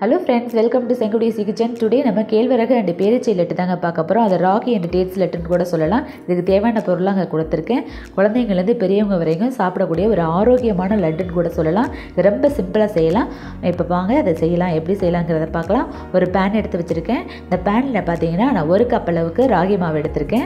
hello friends welcome to Sengudi kitchen today நம்ம கேழ்வரகு and பேரிச்சை laddu தாங்க பார்க்க போகிறோம் அது ராகி அண்ட் டேட்ஸ் லட்டுன்னு கூட சொல்லலாம் இதுக்கு தேவையான பொருளாக அங்கே கொடுத்துருக்கேன் குழந்தைங்கலேருந்து பெரியவங்க வரைக்கும் சாப்பிடக்கூடிய ஒரு ஆரோக்கியமான லட்டுன்னு கூட சொல்லலாம் இது ரொம்ப சிம்பிளாக செய்யலாம் இப்போ வாங்க அதை செய்யலாம் எப்படி செய்யலாங்கிறத பார்க்கலாம் ஒரு பேன் எடுத்து வச்சுருக்கேன் இந்த பேனில் பார்த்தீங்கன்னா நான் ஒரு கப் அளவுக்கு ராகி மாவு எடுத்திருக்கேன்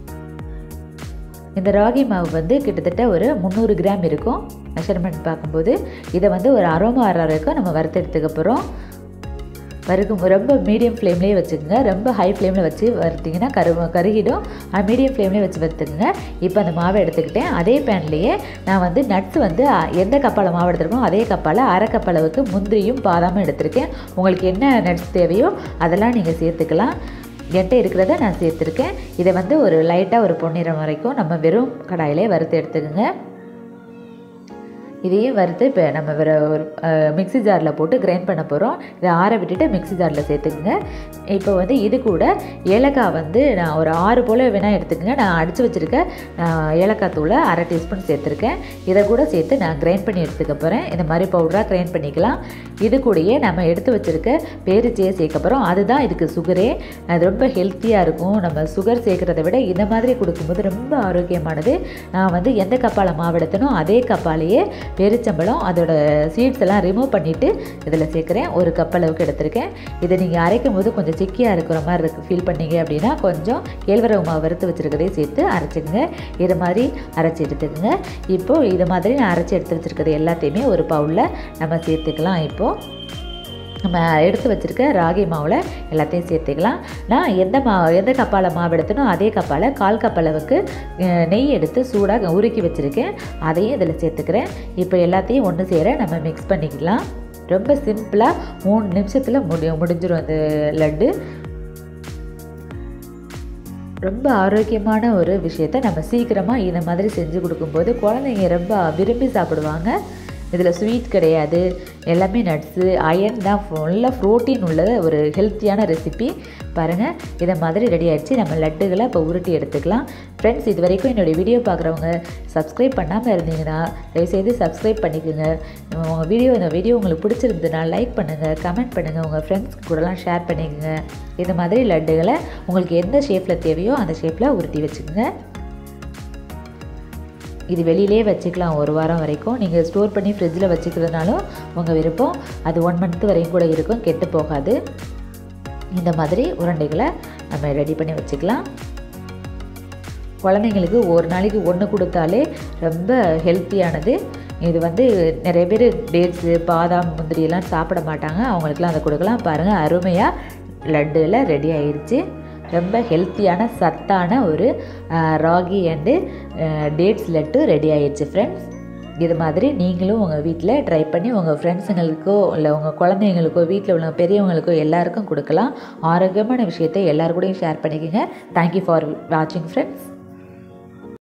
இந்த ராகி மாவு வந்து கிட்டத்தட்ட ஒரு முந்நூறு கிராம் இருக்கும் மெஷர்மெண்ட் பார்க்கும்போது இதை வந்து ஒரு அரோமா வர வரைக்கும் நம்ம வறுத்து எடுத்துக்க போகிறோம் வறுக்கும் ரொம்ப மீடியம் ஃப்ளேம்லேயே வச்சுக்கோங்க ரொம்ப ஹை ஃப்ளேமில் வச்சு வறுத்திங்கன்னா கரு கருகிடும் மீடியம் ஃப்ளேம்லேயே வச்சு வறுத்துக்குங்க இப்போ அந்த மாவை எடுத்துக்கிட்டேன் அதே பேன்லேயே நான் வந்து நட்ஸ் வந்து எந்த கப்பால் மாவு எடுத்துருக்கோம் அதே கப்பால் அரை கப் அளவுக்கு முந்திரியும் பாதாமும் எடுத்திருக்கேன் உங்களுக்கு என்ன நட்ஸ் தேவையோ அதெல்லாம் நீங்கள் சேர்த்துக்கலாம் என்கிட்ட இருக்கிறத நான் சேர்த்துருக்கேன் இதை வந்து ஒரு லைட்டாக ஒரு பொன்னிறம் வரைக்கும் நம்ம வெறும் கடாயிலே வறுத்து எடுத்துக்கோங்க இதையும் வறுத்து இப்போ நம்ம வேறு ஒரு மிக்சி ஜாரில் போட்டு கிரைண்ட் பண்ண போகிறோம் இதை ஆற விட்டுட்டு மிக்சி ஜாரில் சேர்த்துக்குங்க இப்போ வந்து இது கூட ஏலக்காய் வந்து நான் ஒரு ஆறு போல் வேணால் எடுத்துக்கங்க நான் அடித்து வச்சுருக்க ஏலக்காய் தூளை அரை டீஸ்பூன் சேர்த்துருக்கேன் இதை கூட சேர்த்து நான் கிரைண்ட் பண்ணி எடுத்துக்க போகிறேன் இந்த மாதிரி பவுடராக கிரைண்ட் பண்ணிக்கலாம் இது கூடயே நம்ம எடுத்து வச்சுருக்க பேரிச்சையை சேர்க்க போகிறோம் அதுதான் இதுக்கு சுகரே அது ரொம்ப ஹெல்த்தியாக இருக்கும் நம்ம சுகர் சேர்க்குறத விட இந்த மாதிரி கொடுக்கும்போது ரொம்ப ஆரோக்கியமானது நான் வந்து எந்த கப்பால் மாவு எடுத்தனோ அதே கப்பாலேயே பேரிச்சம்பழம் அதோட சீட்ஸ் எல்லாம் ரிமூவ் பண்ணிவிட்டு இதில் சேர்க்குறேன் ஒரு கப் அளவுக்கு எடுத்திருக்கேன் இதை நீங்கள் அரைக்கும் போது கொஞ்சம் சிக்கியாக இருக்கிற மாதிரி இருக்கு ஃபீல் பண்ணீங்க அப்படின்னா கொஞ்சம் கேழ்வரகு மாவு வறுத்து வச்சுருக்கதே சேர்த்து அரைச்சிக்கங்க இது மாதிரி அரைச்சி எடுத்துக்கோங்க இப்போது இது மாதிரி நான் அரைச்சி எடுத்து வச்சுருக்கிறது எல்லாத்தையுமே ஒரு பவுலில் நம்ம சேர்த்துக்கலாம் இப்போது நம்ம எடுத்து வச்சுருக்க ராகி மாவில் எல்லாத்தையும் சேர்த்துக்கலாம் நான் எந்த மா எந்த கப்பால் மாவு எடுத்தனோ அதே கப்பால் கால் கப் அளவுக்கு நெய் எடுத்து சூடாக உருக்கி வச்சுருக்கேன் அதையும் இதில் சேர்த்துக்கிறேன் இப்போ எல்லாத்தையும் ஒன்று சேர நம்ம மிக்ஸ் பண்ணிக்கலாம் ரொம்ப சிம்பிளாக மூணு நிமிஷத்தில் முடி முடிஞ்சிடும் அந்த லட்டு ரொம்ப ஆரோக்கியமான ஒரு விஷயத்த நம்ம சீக்கிரமாக இந்த மாதிரி செஞ்சு கொடுக்கும்போது குழந்தைங்க ரொம்ப விரும்பி சாப்பிடுவாங்க இதில் ஸ்வீட் கிடையாது எல்லாமே நட்ஸு அயன் தான் ஃபுல்லாக ப்ரோட்டீன் உள்ள ஒரு ஹெல்த்தியான ரெசிபி பாருங்கள் இதை மாதிரி ரெடி ஆகிடுச்சு நம்ம லட்டுகளை இப்போ உருட்டி எடுத்துக்கலாம் ஃப்ரெண்ட்ஸ் இது வரைக்கும் என்னுடைய வீடியோ பார்க்குறவங்க சப்ஸ்கிரைப் பண்ணாமல் இருந்தீங்கன்னா தயவுசெய்து சப்ஸ்கிரைப் பண்ணிக்கோங்க உங்கள் வீடியோ இந்த வீடியோ உங்களுக்கு பிடிச்சிருந்ததுன்னா லைக் பண்ணுங்கள் கமெண்ட் பண்ணுங்கள் உங்கள் ஃப்ரெண்ட்ஸ் கூடலாம் ஷேர் பண்ணிக்கோங்க இது மாதிரி லட்டுகளை உங்களுக்கு எந்த ஷேப்பில் தேவையோ அந்த ஷேப்பில் உருட்டி வச்சுக்கோங்க இது வெளியிலே வச்சுக்கலாம் ஒரு வாரம் வரைக்கும் நீங்கள் ஸ்டோர் பண்ணி ஃப்ரிட்ஜில் வச்சுக்கிறதுனாலும் உங்கள் விருப்பம் அது ஒன் மந்த் வரைக்கும் கூட இருக்கும் கெட்டு போகாது இந்த மாதிரி உருண்டைகளை நம்ம ரெடி பண்ணி வச்சுக்கலாம் குழந்தைங்களுக்கு ஒரு நாளைக்கு ஒன்று கொடுத்தாலே ரொம்ப ஹெல்த்தியானது இது வந்து நிறைய பேர் டேட்ஸு பாதாம் முந்திரியெல்லாம் சாப்பிட மாட்டாங்க அவங்களுக்குலாம் அதை கொடுக்கலாம் பாருங்கள் அருமையாக லட்டுல ரெடி ஆயிடுச்சு ரொம்ப ஹெல்த்தியான சத்தான ஒரு ragi and dates laddu ready ஆயிடுச்சு ஃப்ரெண்ட்ஸ் இது மாதிரி நீங்களும் உங்கள் வீட்டில் ட்ரை பண்ணி உங்கள் ஃப்ரெண்ட்ஸுங்களுக்கோ இல்லை உங்கள் குழந்தைங்களுக்கோ வீட்டில் உள்ள பெரியவங்களுக்கோ எல்லாருக்கும் கொடுக்கலாம் ஆரோக்கியமான விஷயத்தை எல்லாருக்கூடையும் ஷேர் பண்ணிக்கோங்க தேங்க்யூ ஃபார் வாட்சிங் ஃப்ரெண்ட்ஸ்